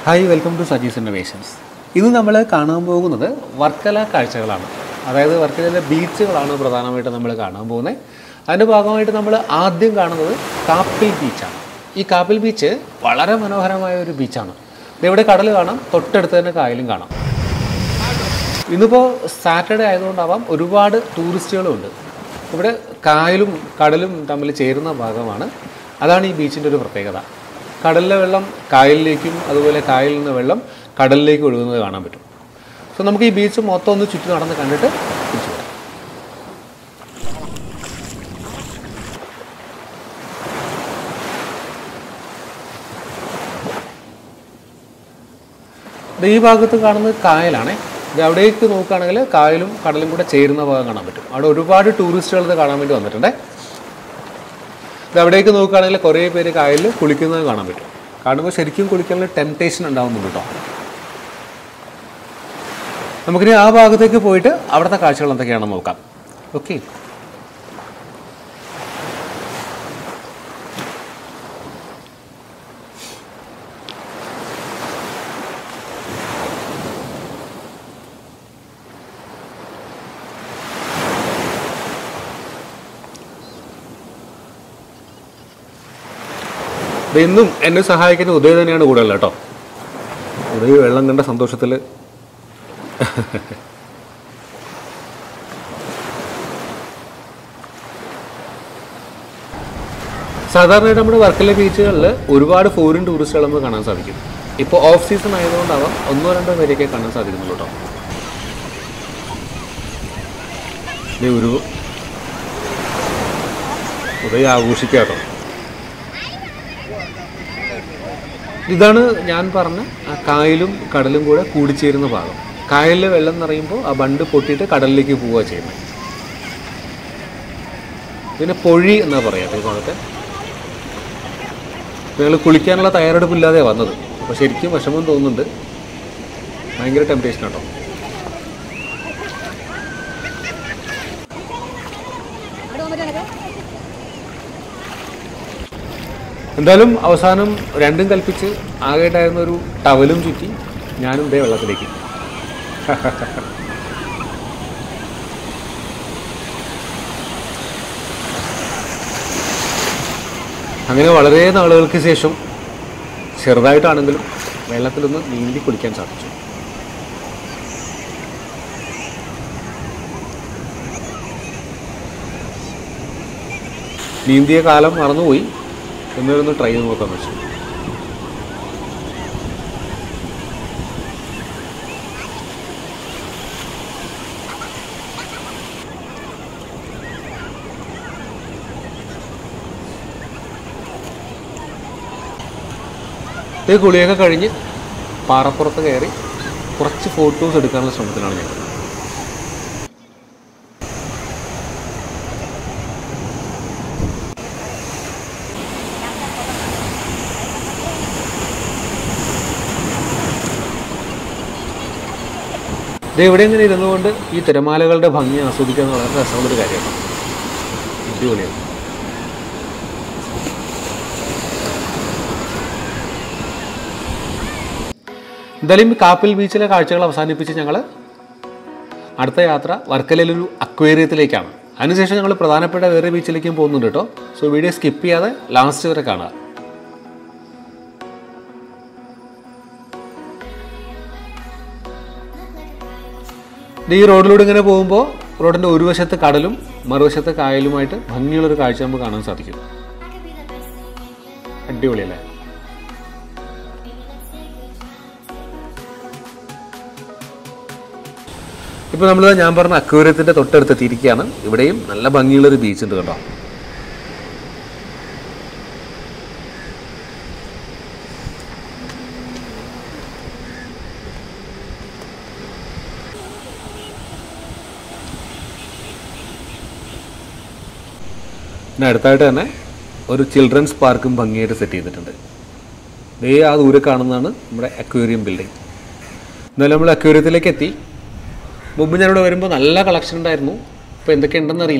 hi welcome to Saji's innovations ഇന്ന് നമ്മൾ കാണാൻ പോകുന്നത് വർക്കല കാഴ്ചകളാണ് അതായത് വർക്കലയിലെ ബീച്ചുകളാണ് പ്രധാനമായിട്ട് നമ്മൾ കാണാൻ പോകുന്നത് അതിൻ്റെ ഭാഗമായിട്ട് നമ്മൾ ആദ്യം കാണുന്നത് കാപ്പിൽ ബീച്ചാണ് ഈ കാപ്പിൽ ബീച്ച് വളരെ മനോഹരമായ ഒരു ബീച്ചാണ് ഇവിടെ കടൽ കാണാം തൊട്ടടുത്ത് തന്നെ കായലും കാണാം ഇന്നിപ്പോൾ സാറ്റർഡേ ആയതുകൊണ്ടാവാം ഒരുപാട് ടൂറിസ്റ്റുകളുണ്ട് ഇവിടെ കായലും കടലും തമ്മിൽ ചേരുന്ന ഭാഗമാണ് അതാണ് ഈ ബീച്ചിൻ്റെ ഒരു പ്രത്യേകത കടലിലെ വെള്ളം കായലിലേക്കും അതുപോലെ കായലിൽ നിന്ന് വെള്ളം കടലിലേക്ക് ഒഴുകുന്നത് കാണാൻ പറ്റും സോ നമുക്ക് ഈ ബീച്ച് മൊത്തം ഒന്ന് ചുറ്റി നടന്ന് കണ്ടിട്ട് തിരിച്ചു വരാം ഇത് ഈ ഭാഗത്ത് കാണുന്നത് കായലാണേ ഇത് അവിടേക്ക് നോക്കുകയാണെങ്കിൽ കായലും കടലും കൂടെ ചേരുന്ന ഭാഗം കാണാൻ പറ്റും അവിടെ ഒരുപാട് ടൂറിസ്റ്റുകൾ ഇത് കാണാൻ വേണ്ടി വന്നിട്ടുണ്ട് ഇത് അവിടേക്ക് നോക്കുകയാണെങ്കിൽ കുറേ പേര് കായലിൽ കുളിക്കുന്നത് കാണാൻ പറ്റും കാണുമ്പോൾ ശരിക്കും കുളിക്കാനുള്ള ടെംപ്റ്റേഷൻ ഉണ്ടാവുന്നുണ്ട് കേട്ടോ നമുക്കിനി ആ ഭാഗത്തേക്ക് പോയിട്ട് അവിടുത്തെ കാഴ്ചകൾ എന്തൊക്കെയാണെന്ന് നോക്കാം ഓക്കെ ഇത് ഇന്നും എന്നെ സഹായിക്കുന്ന ഉദയ തന്നെയാണ് കൂടെ ഉള്ളത് കേട്ടോ ഉദയ വെള്ളം കണ്ട സന്തോഷത്തിൽ സാധാരണയായിട്ട് നമ്മുടെ വർക്കല ബീച്ചുകളിൽ ഒരുപാട് ഫോറിൻ ടൂറിസ്റ്റുകൾ നമുക്ക് കാണാൻ സാധിക്കും ഇപ്പോൾ ഓഫ് സീസൺ ആയതുകൊണ്ടാവാം ഒന്നോ രണ്ടോ പേരെയൊക്കെ കാണാൻ സാധിക്കുന്നുള്ളൂ കേട്ടോ ദേ ഒരു ഉദയ ആഘോഷിക്കാം കേട്ടോ ഇതാണ് ഞാൻ പറഞ്ഞ ആ കായലും കടലും കൂടെ കൂടിച്ചേരുന്ന ഭാഗം കായലിലെ വെള്ളം നിറയുമ്പോൾ ആ ബണ്ട് പൊട്ടിയിട്ട് കടലിലേക്ക് പോവുക ചെയ്യുന്നത് ഇതിനെ പൊഴി എന്നാ പറയാം ഈ ഭാഗത്തെ ഞങ്ങൾ കുളിക്കാനുള്ള തയ്യാറെടുപ്പില്ലാതെ വന്നത് അപ്പോൾ ശരിക്കും വിഷമം തോന്നുന്നുണ്ട് ഭയങ്കര ടെംപ്റ്റേഷൻ കേട്ടോ എന്തായാലും അവസാനം രണ്ടും കൽപ്പിച്ച് ആകെയായിട്ടായിരുന്ന ഒരു ടവലും ചുറ്റി ഞാനും ഇതേ വെള്ളത്തിലേക്ക് അങ്ങനെ വളരെ നാളുകൾക്ക് ശേഷം ചെറുതായിട്ടാണെങ്കിലും വെള്ളത്തിലൊന്ന് നീന്തി കുളിക്കാൻ സാധിച്ചു നീന്തിയ കാലം മറന്നുപോയി എന്നൊന്ന് ട്രൈ ചെയ്ത് നോക്കാൻ വെച്ചു ഈ കുളിയൊക്കെ കഴിഞ്ഞ് പാറപ്പുറത്ത് കയറി കുറച്ച് ഫോട്ടോസ് എടുക്കാനുള്ള ശ്രമത്തിലാണ് ഞങ്ങൾ ഇത് എവിടെ ഇങ്ങനെ ഇരുന്നുകൊണ്ട് ഈ തിരമാലകളുടെ ഭംഗി ആസ്വദിക്കുക എന്ന് വളരെ രസമുള്ളൊരു കാര്യമാണ് അടിപൊളിയാണ് എന്തായാലും ഈ കാപ്പിൽ ബീച്ചിലെ കാഴ്ചകൾ അവസാനിപ്പിച്ച് ഞങ്ങൾ അടുത്ത യാത്ര വർക്കലയിലൊരു അക്വേറിയത്തിലേക്കാണ് അതിനുശേഷം ഞങ്ങൾ പ്രധാനപ്പെട്ട വേറെ ബീച്ചിലേക്കും പോകുന്നുണ്ട് കേട്ടോ സോ വീഡിയോ സ്കിപ്പ് ചെയ്യാതെ ലാസ്റ്റ് വരെ കാണുക ഇത് ഈ റോഡിലൂടെ ഇങ്ങനെ പോകുമ്പോൾ റോഡിൻ്റെ ഒരു വശത്ത് കടലും മറുവശത്ത് കായലുമായിട്ട് ഭംഗിയുള്ളൊരു കാഴ്ച നമുക്ക് കാണാൻ സാധിക്കും അടിപൊളിയല്ലേ ഇപ്പോൾ നമ്മൾ ഞാൻ പറഞ്ഞ അക്വേറിയത്തിൻ്റെ തൊട്ടടുത്ത് എത്തിയിരിക്കുകയാണ് ഇവിടെയും നല്ല ഭംഗിയുള്ളൊരു ബീച്ച് ഉണ്ട് കേട്ടോ പിന്നെ അടുത്തായിട്ട് തന്നെ ഒരു ചിൽഡ്രൻസ് പാർക്കും ഭംഗിയായിട്ട് സെറ്റ് ചെയ്തിട്ടുണ്ട് ദേ ആ ദൂരെ കാണുന്നതാണ് നമ്മുടെ അക്വേറിയം ബിൽഡിംഗ് എന്നാലും നമ്മൾ അക്വേറിയത്തിലേക്ക് എത്തി മുമ്പ് ഞാനിവിടെ വരുമ്പോൾ നല്ല കളക്ഷൻ ഉണ്ടായിരുന്നു ഇപ്പോൾ എന്തൊക്കെ ഉണ്ടെന്ന് അറിയില്ല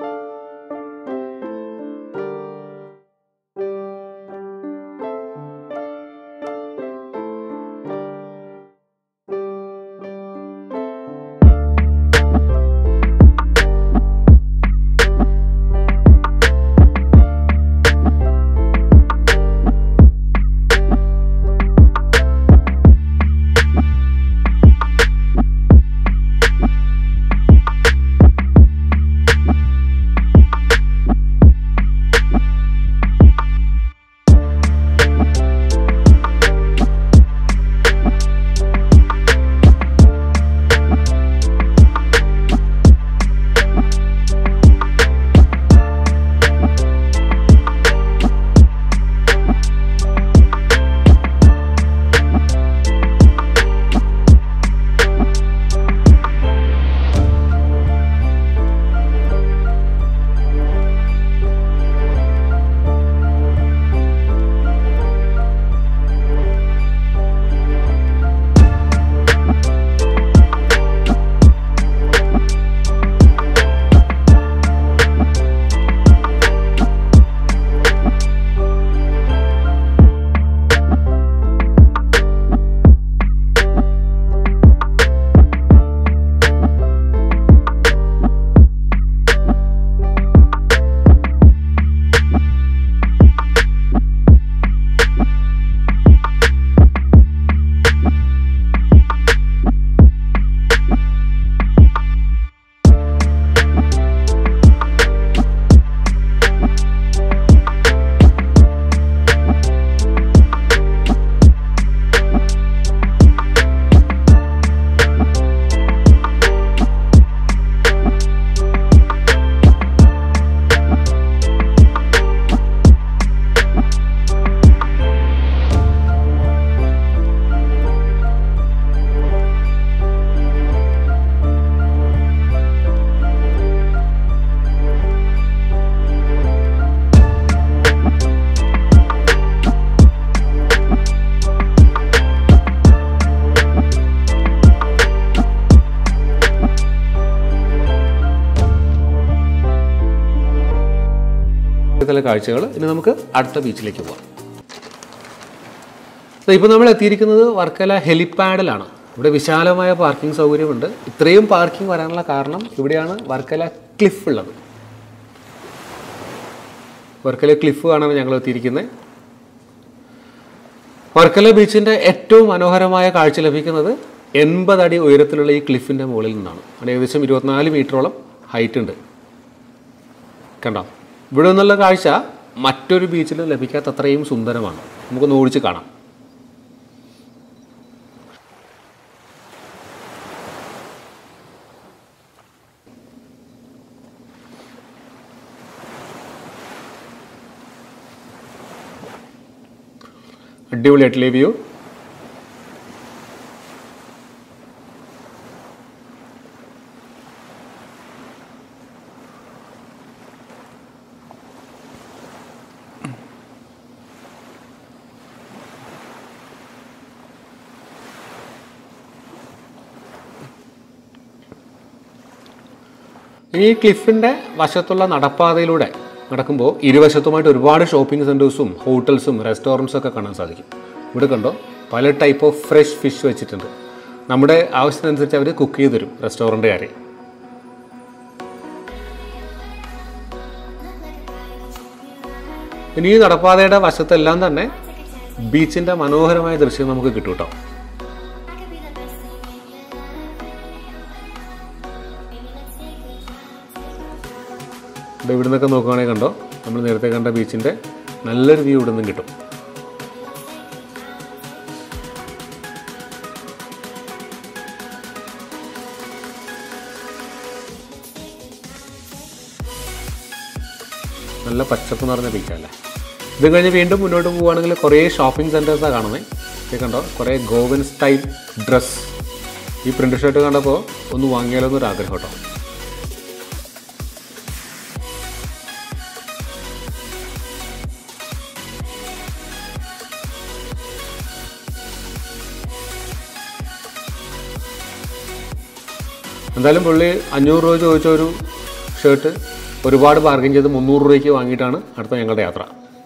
ഇതിലെ കാഴ്ചകൾ ഇനി നമുക്ക് അടുത്ത ബീച്ചിലേക്ക് പോകാം ഇപ്പോൾ നമ്മൾ എത്തിയിരിക്കുന്നത് വർക്കല ഹെലിപ്പാഡിലാണ് ഇവിടെ വിശാലമായ പാർക്കിംഗ് സൗകര്യമുണ്ട് ഇത്രയും പാർക്കിംഗ് വരാനുള്ള കാരണം ഇവിടെയാണ് വർക്കല ക്ലിഫ് ഉള്ളത് വർക്കല ക്ലിഫ് കാണാൻ ഞങ്ങൾ എത്തിയിരിക്കുന്നത് വർക്കല ബീച്ചിൻ്റെ ഏറ്റവും മനോഹരമായ കാഴ്ച ലഭിക്കുന്നത് എൺപത് അടി ഉയരത്തിലുള്ള ഈ ക്ലിഫിൻ്റെ മുകളിൽ നിന്നാണ് അവിടെ ഏകദേശം ഇരുപത്തിനാല് മീറ്ററോളം ഹൈറ്റ് ഉണ്ട് കണ്ടോ ഇവിടെ നിന്നുള്ള കാഴ്ച മറ്റൊരു ബീച്ചിൽ ലഭിക്കാത്ത അത്രയും സുന്ദരമാണ് നമുക്കൊന്ന് ഓടിച്ച് കാണാം അടിപൊളിയായിട്ടില്ലേ വ്യൂ ഈ ക്ലിഫിൻ്റെ വശത്തുള്ള നടപ്പാതയിലൂടെ നടക്കുമ്പോൾ ഇരുവശത്തുമായിട്ട് ഒരുപാട് ഷോപ്പിംഗ് സെൻറ്റേഴ്സും ഹോട്ടൽസും റെസ്റ്റോറൻറ്റ്സും ഒക്കെ കാണാൻ സാധിക്കും ഇവിടെ കണ്ടോ പല ടൈപ്പ് ഓഫ് ഫ്രഷ് ഫിഷ് വെച്ചിട്ടുണ്ട് നമ്മുടെ ആവശ്യത്തിനനുസരിച്ച് അവർ കുക്ക് ചെയ്ത് തരും റെസ്റ്റോറൻറ്റുകാർ ഇനി ഈ നടപ്പാതയുടെ വശത്തെല്ലാം തന്നെ ബീച്ചിൻ്റെ മനോഹരമായ ദൃശ്യം നമുക്ക് കിട്ടും കേട്ടോ ഇവിടെ ഇവിടെ നിന്നൊക്കെ നോക്കുകയാണെങ്കിൽ കണ്ടോ നമ്മൾ നേരത്തെ കണ്ട ബീച്ചിൻ്റെ നല്ലൊരു വ്യൂ ഇവിടെ നിന്നും കിട്ടും നല്ല പച്ചപ്പ് നിറഞ്ഞ ബീച്ചല്ലേ ഇത് കഴിഞ്ഞ് വീണ്ടും മുന്നോട്ട് പോവുകയാണെങ്കിൽ കുറേ ഷോപ്പിംഗ് സെൻറ്റേഴ്സാണ് കാണുന്നത് ഇത് കണ്ടോ കുറേ ഗോവൻ സ്റ്റൈൽ ഡ്രസ്സ് ഈ പ്രിൻ്റ് ഷർട്ട് കണ്ടപ്പോൾ ഒന്ന് വാങ്ങിയാലോ എന്നൊരു ആഗ്രഹം കേട്ടോ എന്തായാലും പുള്ളി അഞ്ഞൂറ് രൂപ ചോദിച്ച ഒരു ഷർട്ട് ഒരുപാട് ബാർഗിൻ ചെയ്ത് മുന്നൂറ് രൂപയ്ക്ക് വാങ്ങിയിട്ടാണ് അടുത്ത ഞങ്ങളുടെ യാത്ര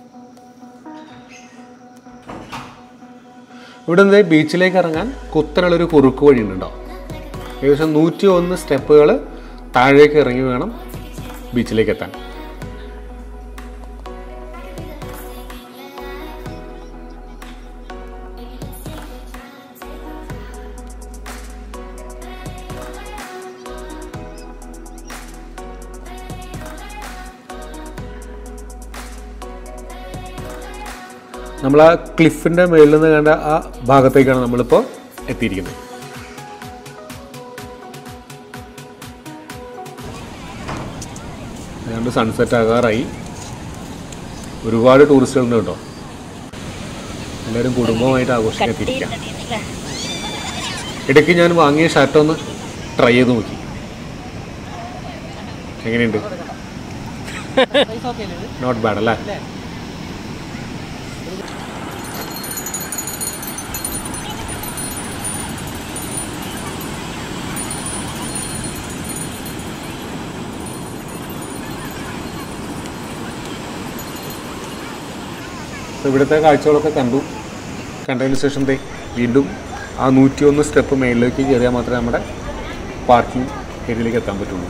ഇവിടെ നിന്ന് ബീച്ചിലേക്ക് ഇറങ്ങാൻ കുത്തനുള്ളൊരു കുറുക്ക് വഴി ഉണ്ടോ ഏകദേശം നൂറ്റി ഒന്ന് സ്റ്റെപ്പുകൾ താഴേക്ക് ഇറങ്ങി വേണം ബീച്ചിലേക്ക് എത്താൻ നമ്മൾ ആ ക്ലിഫിൻ്റെ മേളിൽ നിന്ന് കണ്ട ആ ഭാഗത്തേക്കാണ് നമ്മളിപ്പോൾ എത്തിയിരിക്കുന്നത് ഏതാണ്ട് സൺസെറ്റ് ആകാറായി ഒരുപാട് ടൂറിസ്റ്റുകളുണ്ട് കേട്ടോ എല്ലാവരും കുടുംബമായിട്ട് ആഘോഷിക്കാൻ എത്തിയിരിക്കാം ഇടയ്ക്ക് ഞാൻ വാങ്ങിയ ഷർട്ട് ഒന്ന് ട്രൈ ചെയ്ത് നോക്കി എങ്ങനെയുണ്ട് നോട്ട് ബാഡ് അല്ലേ അപ്പോൾ ഇവിടുത്തെ കാഴ്ചകളൊക്കെ കണ്ടു കണ്ടതിന് ശേഷം ദേ വീണ്ടും ആ നൂറ്റിയൊന്ന് സ്റ്റെപ്പ് മേളിലേക്ക് കയറിയാൽ മാത്രമേ നമ്മുടെ പാർക്കിംഗ് ഏരിയയിലേക്ക് എത്താൻ പറ്റുള്ളൂ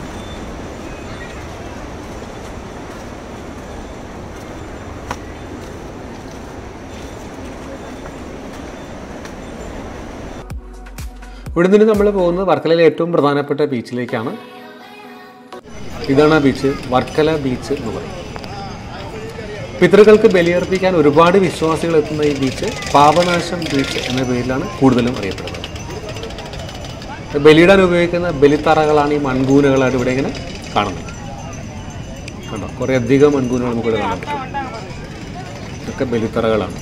ഇവിടെ നിന്ന് നമ്മൾ പോകുന്നത് വർക്കലയിലെ ഏറ്റവും പ്രധാനപ്പെട്ട ബീച്ചിലേക്കാണ് ഇതാണ് ആ ബീച്ച് വർക്കല ബീച്ച് എന്ന് പറയും പിതൃകൾക്ക് ബലിയർപ്പിക്കാൻ ഒരുപാട് വിശ്വാസികൾ എത്തുന്ന ഈ ബീച്ച് പാപനാശം ബീച്ച് എന്ന പേരിലാണ് കൂടുതലും അറിയപ്പെടുന്നത് ബലിയിടാൻ ഉപയോഗിക്കുന്ന ബലിത്തറകളാണ് ഈ മൺകൂനകളായിട്ട് ഇവിടെ ഇങ്ങനെ കാണുന്നത് കണ്ടോ കുറേ അധികം മൺകൂനകൾ നമുക്കിവിടെ കാണാൻ പറ്റും ഇതൊക്കെ ബലിത്തറകളാണ്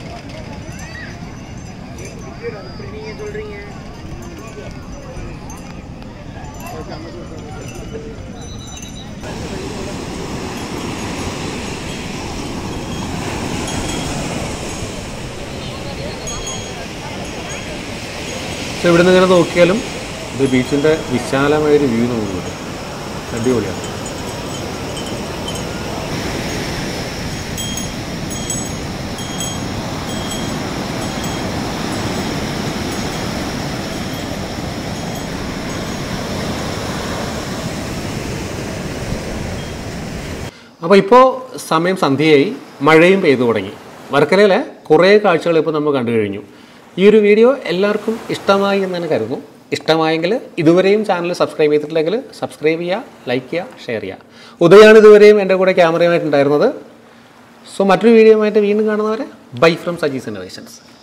പക്ഷെ ഇവിടെ നിന്ന് ഇങ്ങനെ നോക്കിയാലും ഇത് ബീച്ചിൻ്റെ വിശാലമായൊരു വ്യൂ നമുക്ക് കിട്ടും അടിപൊളിയാണ് അപ്പോൾ ഇപ്പോൾ സമയം സന്ധ്യയായി മഴയും പെയ്തു തുടങ്ങി വർക്കലയിലെ കുറേ കാഴ്ചകൾ ഇപ്പോൾ നമ്മൾ കണ്ടു കഴിഞ്ഞു ഈ ഒരു വീഡിയോ എല്ലാവർക്കും ഇഷ്ടമായി എന്ന് തന്നെ കരുതുന്നു ഇഷ്ടമായെങ്കിൽ ഇതുവരെയും ചാനൽ സബ്സ്ക്രൈബ് ചെയ്തിട്ടില്ലെങ്കിൽ സബ്സ്ക്രൈബ് ചെയ്യുക ലൈക്ക് ചെയ്യുക ഷെയർ ചെയ്യുക ഉദയാണ് ഇതുവരെയും എൻ്റെ കൂടെ ക്യാമറയുമായിട്ടുണ്ടായിരുന്നത് സോ മറ്റൊരു വീഡിയോയുമായിട്ട് വീണ്ടും കാണുന്നവരെ ബൈ ഫ്രം സജീസ് ഇന്നോവേഷൻസ്